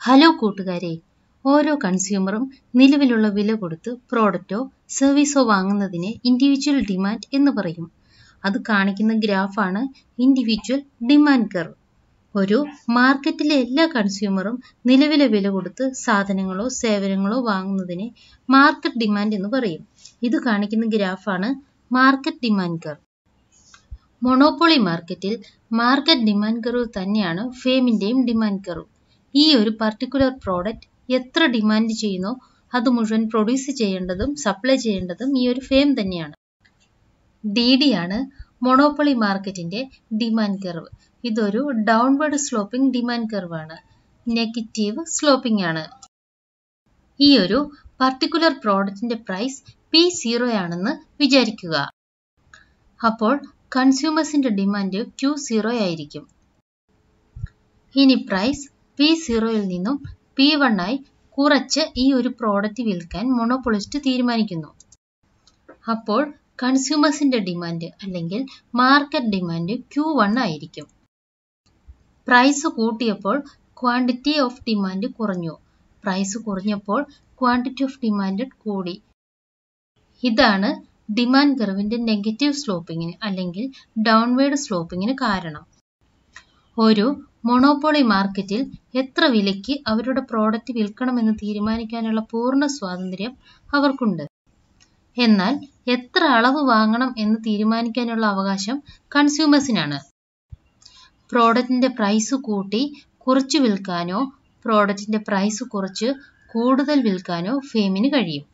hello കൂട്ടുകാരെ ഓരോ കൺസ്യൂമറും നിലവിലുള്ള വില കൊടുത്ത് പ്രോഡക്റ്റോ സർവീസോ വാങ്ങുന്നതിനെ ഇൻഡിവിജ്വൽ ഡിമാൻഡ് എന്ന് പറയും അത് കാണിക്കുന്ന ഗ്രാഫാണ് ഇൻഡിവിജ്വൽ ഡിമാൻഡ് കർവ് ഒരു മാർക്കറ്റിലെ എല്ലാ കൺസ്യൂമറും നിലവിലെ വില കൊടുത്ത് സാധനങ്ങളോ സേവനങ്ങളോ വാങ്ങുന്നതിനെ മാർക്കറ്റ് ഡിമാൻഡ് എന്ന് പറയും ഇത് കാണിക്കുന്ന ഗ്രാഫാണ് മാർക്കറ്റ് ഡിമാൻഡ് കർവ് മൊണോപ്പൊളി മാർക്കറ്റിൽ മാർക്കറ്റ് ഡിമാൻഡ് കർവ് തന്നെയാണ് ഫേമിൻ്റെയും ഡിമാൻഡ് കർവ് ഈ ഒരു പർട്ടിക്കുലർ പ്രോഡക്റ്റ് എത്ര ഡിമാൻഡ് ചെയ്യുന്നോ അത് മുഴുവൻ പ്രൊഡ്യൂസ് ചെയ്യേണ്ടതും സപ്ലൈ ചെയ്യേണ്ടതും ഈ ഒരു ഫേം തന്നെയാണ് ഡി ഡി ആണ് മൊണോപ്പൊളി മാർക്കറ്റിന്റെ ഡിമാൻഡ് കർവ് ഇതൊരു ഡൗൺവേർഡ് സ്ലോപ്പിംഗ് ഡിമാൻഡ് കർവ് ആണ് നെഗറ്റീവ് സ്ലോപ്പിംഗ് ആണ് ഈ ഒരു പർട്ടിക്കുലർ പ്രോഡക്റ്റിന്റെ പ്രൈസ് പി സീറോ ആണെന്ന് വിചാരിക്കുക അപ്പോൾ കൺസ്യൂമേഴ്സിന്റെ ഡിമാൻഡ് ക്യൂ സീറോ ആയിരിക്കും ഇനി പ്രൈസ് പി സീറോയിൽ നിന്നും പി വൺ ആയി കുറച്ച് ഈ ഒരു പ്രോഡക്റ്റ് വിൽക്കാൻ മൊണോപ്പൊളിസ്റ്റ് തീരുമാനിക്കുന്നു അപ്പോൾ കൺസ്യൂമേഴ്സിന്റെ ഡിമാൻഡ് അല്ലെങ്കിൽ മാർക്കറ്റ് ഡിമാൻഡ് ക്യൂ വൺ ആയിരിക്കും പ്രൈസ് കൂട്ടിയപ്പോൾ ക്വാണ്ടിറ്റി ഓഫ് ഡിമാൻഡ് കുറഞ്ഞു പ്രൈസ് കുറഞ്ഞപ്പോൾ ക്വാണ്ടിറ്റി ഓഫ് ഡിമാൻഡ് കൂടി ഇതാണ് ഡിമാൻഡ് കർവിന്റെ നെഗറ്റീവ് സ്ലോപ്പിങ്ങിന് അല്ലെങ്കിൽ ഡൗൺവേർഡ് സ്ലോപ്പിങ്ങിന് കാരണം ഒരു മൊണോപ്പൊളി മാർക്കറ്റിൽ എത്ര വിലയ്ക്ക് അവരുടെ പ്രോഡക്റ്റ് വിൽക്കണമെന്ന് തീരുമാനിക്കാനുള്ള പൂർണ്ണ സ്വാതന്ത്ര്യം അവർക്കുണ്ട് എന്നാൽ എത്ര അളവ് വാങ്ങണം എന്ന് തീരുമാനിക്കാനുള്ള അവകാശം കൺസ്യൂമേഴ്സിനാണ് പ്രോഡക്റ്റിന്റെ പ്രൈസ് കൂട്ടി കുറച്ച് വിൽക്കാനോ പ്രോഡക്റ്റിന്റെ പ്രൈസ് കുറച്ച് കൂടുതൽ വിൽക്കാനോ ഫേമിന് കഴിയും